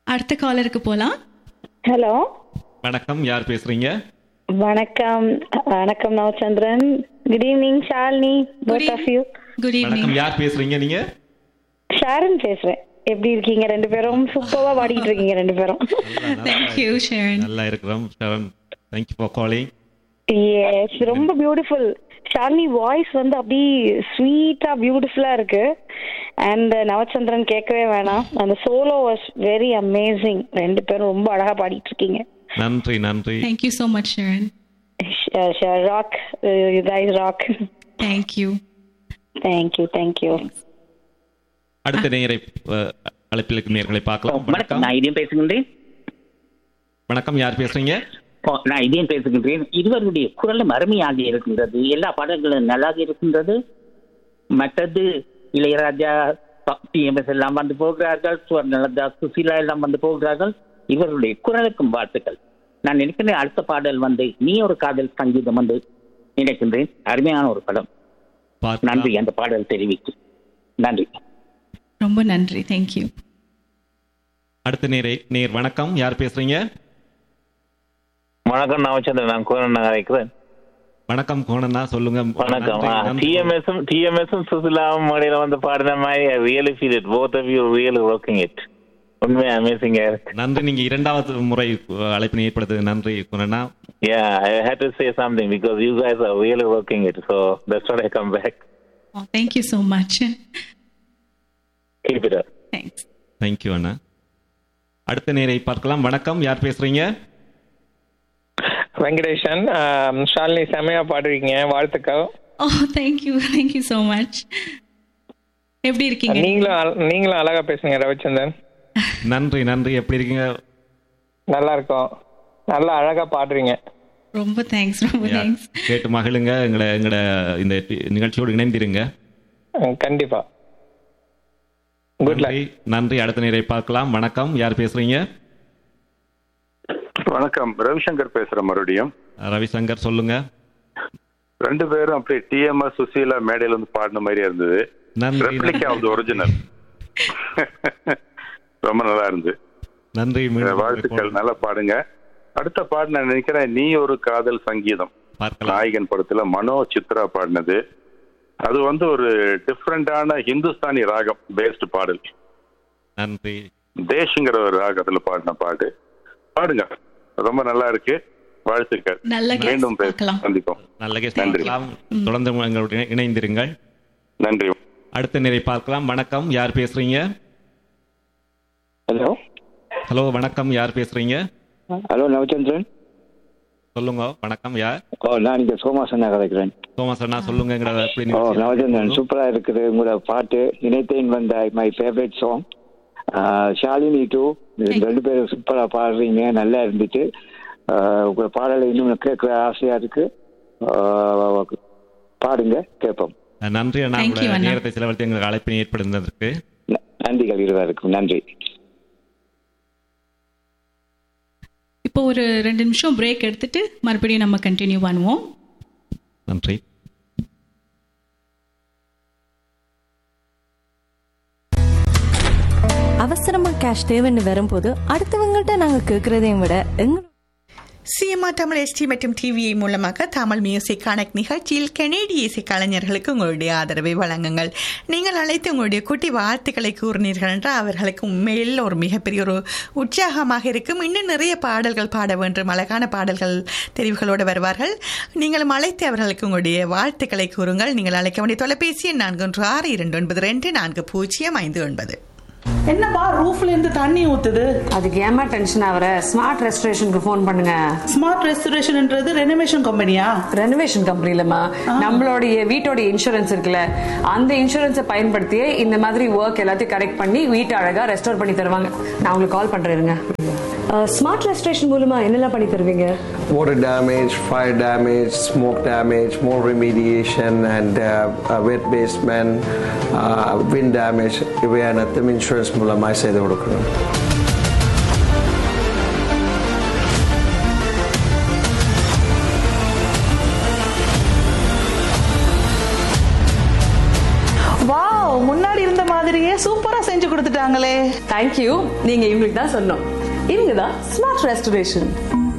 அடுத்த காலருக்கு போலாம் ஹலோ வணக்கம் யார் பேசுறீங்க வணக்கம் வணக்கம் Navachandran good evening Shalini both of you good வணக்கம் ஈவினிங் யார் பேசுறீங்க நீங்க ஷாரன் பேசுறேன் எப்படி இருக்கீங்க ரெண்டு பேரும் சூப்பரா பாடிட்டு இருக்கீங்க ரெண்டு பேரும் தேங்க்யூ ஷேரன் நல்லா இருக்கிறோம் Sharan thank you for calling yes ரொம்ப பியூட்டிஃபுல் ஷாலினி வாய்ஸ் வந்து அப்படி ஸ்வீட்டா பியூட்டிஃபுல்லா இருக்கு அண்ட் நவச்சந்திரன் கேட்கவே வேணாம் அந்த சோலோ வாஸ் வெரி அமேசிங் ரெண்டு பேரும் ரொம்ப அழகா பாடிட்டு இருக்கீங்க நன்றி நன்றி thank you so much Sharan rock you guys rock thank you thank you thank you அடுத்த நேரை அஹ், அழைப்பில் இருக்கும் நேர்களை பார்க்கலாம் வணக்கம் வணக்கம் நான் இதயம் பேசுகின்றேன் வணக்கம் யார் பேசுறீங்க ஓ, நான் இதயம் பேசுகின்றேன் இருவருடைய குரலும் அருமையாக இருக்கின்றது எல்லா பாடல்களும் நல்லாக இருக்கின்றது மற்றது இளையராஜா டிஎம்எஸ் எல்லாம் வந்து போகிறார்கள் சுவர்ணலதா சுசீலா எல்லாம் வந்து போகிறார்கள் இவர்களுடைய குரலுக்கும் வாழ்த்துக்கள் நான் நினைக்கிறேன் அடுத்த பாடல் வந்து நீ ஒரு காதல் சங்கீதம் வந்து நினைக்கின்றேன் அருமையான ஒரு படம் பார்க்கலாம். நன்றி அந்த பாடல் தெரிவிக்கும் நன்றி ரொம்ப நன்றி தேங்க்யூ அடுத்த நேரை நேர் வணக்கம் யார் பேசுறீங்க வணக்கம் நவச்சந்திரன் நான் கோரன் நகரைக்கிறேன் வணக்கம் கோணண்ணா சொல்லுங்க வணக்கம் நன்றி, நன்றி. டிஎம்எஸும் டிஎம்எஸும் சுசிலாவும் மோடியில வந்து பாடின மாதிரி I really feel it both of you really working it உண்மையா அமேசிங்கா இருக்கு நன்றி நீங்க இரண்டாவது முறை அஹ், அழைப்பினை ஏற்படுத்து நன்றி கோணண்ணா Yeah, I had to say something because you guys are really working it. So that's why I come back. Thank you so much Keep it up. Thanks thank you அண்ணா அடுத்த நேரை பார்க்கலாம் வணக்கம் யார் பேசுறீங்க வெங்கடேஷன் ஆம், ஷாலினி செமையா பாடுறீங்க வாழ்த்துக்கள் oh thank you thank you so much எப்படி இருக்கீங்க நீங்களும் அழ- நீங்களும் அழகா பேசுங்க ரவிச்சந்திரன் நன்றி நன்றி எப்படி இருக்கீங்க நல்லா இருக்கும் நல்லா அழகா பாடுறீங்க ரொம்ப தேங்க்ஸ் ரொம்ப யா, தேங்க்ஸ் கேட்டு மகிழுங்க எங்களை எங்களோட இந்த டி- நிகழ்ச்சியோடு இணைந்திருங்க ம், கண்டிப்பா குட் லக் நன்றி நன்றி அடுத்த நேரை பார்க்கலாம் வணக்கம் யார் பேசுறீங்க வணக்கம் ரவிசங்கர் பேசுறேன் மறுபடியும் ரவிசங்கர் சொல்லுங்க ரெண்டு பேரும் அப்படியே டிஎம்எஸ் சுசீலா மேடையில வந்து பாடின மாதிரியே இருந்தது நன்றி ரெப்ளிகா ஆஃப் ஒரிஜினல் ரொம்ப நல்லா இருந்தது நன்றி மீண்டும் வாழ்த்துக்கள் நல்லா பாடுங்க அடுத்த பாட்டு நான் நினைக்கிறேன் நீ ஒரு காதல் சங்கீதம் பார்க்கலாம் நாயகன் படத்துல மனோ சித்ரா பாடினது அது வந்து ஒரு டிஃப்ரெண்டான ஹிந்துஸ்தானி ராகம் பேஸ்ட் பாடல் நன்றி தேஷ்ங்கிற ஒரு ராகத்துல பாடின பாட்டு பாடுங்க ரொம்ப நல்லா இருக்கு வாழ்த்துக்கள் நல்ல guest மீண்டும் பேச பார்க்கலாம். சந்திப்போம் நல்ல guest நன்றி. பார்க்கலாம் தொடர்ந்து எங்களுடைய இணைந்திருங்கள் நன்றி அடுத்த நேரை பார்க்கலாம் வணக்கம் யார் பேசுறீங்க ஹலோ ஹலோ வணக்கம் யார் பேசுறீங்க ஹலோ நவச்சந்திரன் சொல்லுங்க வணக்கம் யார் ஓ நான் இங்க சோமாசன் கதைக்கிறேன் தோமஸ் அண்ணா சொல்லுங்க எங்களோட எப்படி ஓ நிகழ்ச்சி நவச்சந்திரன் நடக்குது? சூப்பரா இருக்குது உங்களோட பாட்டு நினைத்தேன் வந்த my favourite song Shalini too ரெண்டு பேரும் சூப்பரா பாடுறீங்க நல்லா இருந்துச்சு ஆஹ் உங்களோட பாடலை இன்னும் கேட்க ஆசையா இருக்கு ஆஹ் பாடுங்க கேட்போம் நன்றி அண்ணா Thank you, உங்களோட அண்ணா. நேரத்தை செலவழித்து எங்களுக்கு அழைப்பினை ஏற்படுத்தினதற்கு ந- நன்றிகள் இருவருக்கும் நன்றி இப்போ ஒரு ரெண்டு நிமிஷம் பிரேக் எடுத்துட்டு மறுபடியும் நம்ம கண்டினியூ பண்ணுவோம் நன்றி அவசரமா கேஷ் தேவைன்னு வரும்போது அடுத்தவங்கள்ட்ட நாங்க கேக்குறதையும் விட எங்க சிஎம்ஆர் தமிழ் எஸ்டி மற்றும் டிவிஐ மூலமாக தமிழ் மியூசிக் கனெக்ட் நிகழ்ச்சியில் கனேடிய இசை கலைஞர்களுக்கு உங்களுடைய ஆதரவை வழங்குங்கள் நீங்கள் அழைத்து உங்களுடைய குட்டி வாழ்த்துக்களை கூறினீர்கள் என்றால் அவர்களுக்கு உண்மையில் ஒரு மிகப்பெரிய ஒரு உற்சாகமாக இருக்கும் இன்னும் நிறைய பாடல்கள் பாட வேண்டும் அழகான பாடல்கள் தெரிவுகளோடு வருவார்கள் நீங்களும் அழைத்து அவர்களுக்கு உங்களுடைய வாழ்த்துக்களை கூறுங்கள் நீங்கள் அழைக்க வேண்டிய தொலைபேசி எண் நான்கு ஒன்று ஆறு இரண்டு ஒன்பது ரெண்டு நான்கு பூஜ்ஜியம் ஐந்து ஒன்பது என்னப்பா ரூஃப்ல இருந்து தண்ணி ஊத்துது அதுக்கு ஏமா டென்ஷன் ஆகுற ஸ்மார்ட் ரெஸ்டரேஷனுக்கு ஃபோன் பண்ணுங்க ஸ்மார்ட் ரெஸ்டரேஷன்ன்றது ரெனோவேஷன் கம்பெனியா ரெனோவேஷன் கம்பெனி இல்லம்மா நம்மளுடைய வீட்டோட இன்சூரன்ஸ் இருக்குல்ல அந்த இன்சூரன்ஸை பயன்படுத்தியே இந்த மாதிரி ஒர்க் எல்லாத்தையும் கரெக்ட் பண்ணி வீட்டை அழகா ரெஸ்டோர் பண்ணி தருவாங்க நான் உங்களுக்கு கால் பண்றேன் இருங்க ஸ்மார்ட் ரெஸ்டரேஷன் மூலமா என்னெல்லாம் பண்ணி தருவீங்க water damage, fire damage, smoke damage, more remediation, and uh, uh, wet basement, uh, wind damage. இவை அனைத்தும் இன்சூரன்ஸ் மூலமாக செய்து கொடுக்குறோம் வாவ் முன்னாடி இருந்த மாதிரி மாதிரியே சூப்பரா செஞ்சு கொடுத்துட்டாங்களே தேங்க்யூ நீங்க இவங்களுக்கு தான் சொன்னோம் இவங்க தான் smart restoration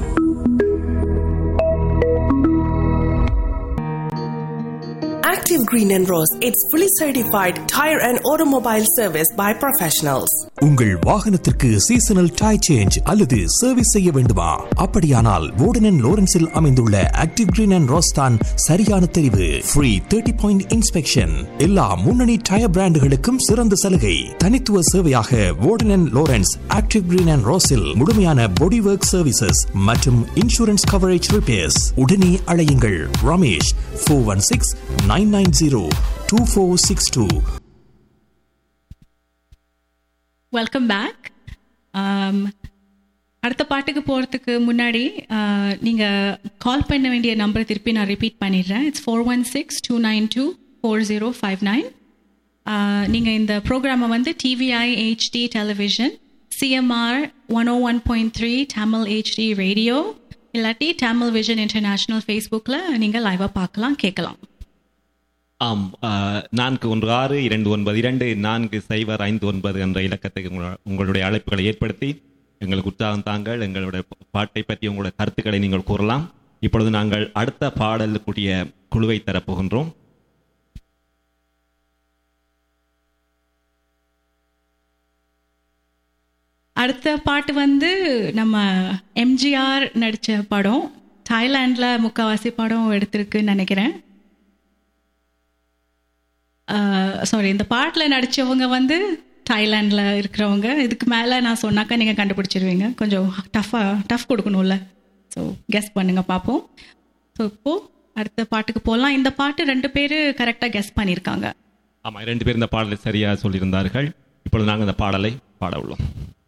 Active Green and Rose, it's fully certified tire and automobile service by professionals. உங்கள் வாகனத்திற்கு சீசனல் டயர் சேஞ்ச் அல்லது சர்வீஸ் செய்ய வேண்டுமா அப்படியானால் வோடன் அண்ட் லோரன்ஸில் அமைந்துள்ள ஆக்டிவ் கிரீன் அண்ட் ரோஸ்தான் சரியான தெரிவு ஃப்ரீ தேர்ட்டி பாயிண்ட் இன்ஸ்பெக்ஷன் எல்லா முன்னணி டயர் பிராண்டுகளுக்கும் சிறந்த சலுகை தனித்துவ சேவையாக Woden and Lawrence active green and ரோஸில் முழுமையான பாடி ஒர்க் சர்வீசஸ் மற்றும் இன்சூரன்ஸ் கவரேஜ் ரிப்பேர்ஸ் உடனே அழையுங்கள் Ramesh four one six nine nine zero two four six two welcome back அடுத்த பாட்டுக்கு போகிறதுக்கு முன்னாடி நீங்கள் கால் பண்ண வேண்டிய நம்பரை திருப்பி நான் ரிப்பீட் பண்ணிடுறேன் it's four one six two nine two four zero five nine நீங்கள் இந்த ப்ரோக்ராமை வந்து TVI HD television CMR one O one point three Tamil HD radio இல்லாட்டி தமிழ் விஷன் இன்டர்நேஷ்னல் ஃபேஸ்புக்கில் நீங்கள் லைவாக பார்க்கலாம் கேட்கலாம் ஆம் ஆ, நான்கு ஒன்று ஆறு இரண்டு ஒன்பது இரண்டு நான்கு சைபர் ஐந்து ஒன்பது என்ற இலக்கத்துக்கு உங்கள- உங்களுடைய அழைப்புகளை ஏற்படுத்தி எங்களுக்கு உற்சாகம் தாங்கள் எங்களுடைய பாட்டை பற்றி உங்களுடைய கருத்துக்களை நீங்கள் கூறலாம் இப்பொழுது நாங்கள் அடுத்த பாடலுக்குரிய குழுவை தரப்போகின்றோம் அடுத்த பாட்டு வந்து நம்ம எம்ஜிஆர் நடித்த படம் தாய்லாண்டில் முக்கால்வாசி படம் எடுத்திருக்குன்னு நினைக்கிறேன் சாரி இந்த பாட்டில் நடித்தவங்க வந்து தாய்லாண்டில் இருக்கிறவங்க இதுக்கு மேலே நான் சொன்னாக்கா நீங்கள் கண்டுபிடிச்சிருவீங்க கொஞ்சம் டஃப்பாக டஃப் கொடுக்கணும்ல ஸோ கெஸ் பண்ணுங்க பார்ப்போம் ஸோ இப்போது அடுத்த பாட்டுக்கு போகலாம் இந்த பாட்டு ரெண்டு பேர் கரெக்டாக கெஸ் பண்ணியிருக்காங்க ஆமாம் ரெண்டு பேர் இந்த பாடலை சரியாக சொல்லியிருந்தார்கள் இப்பொழுது நாங்கள் இந்த பாடலை பாட உள்ளோம்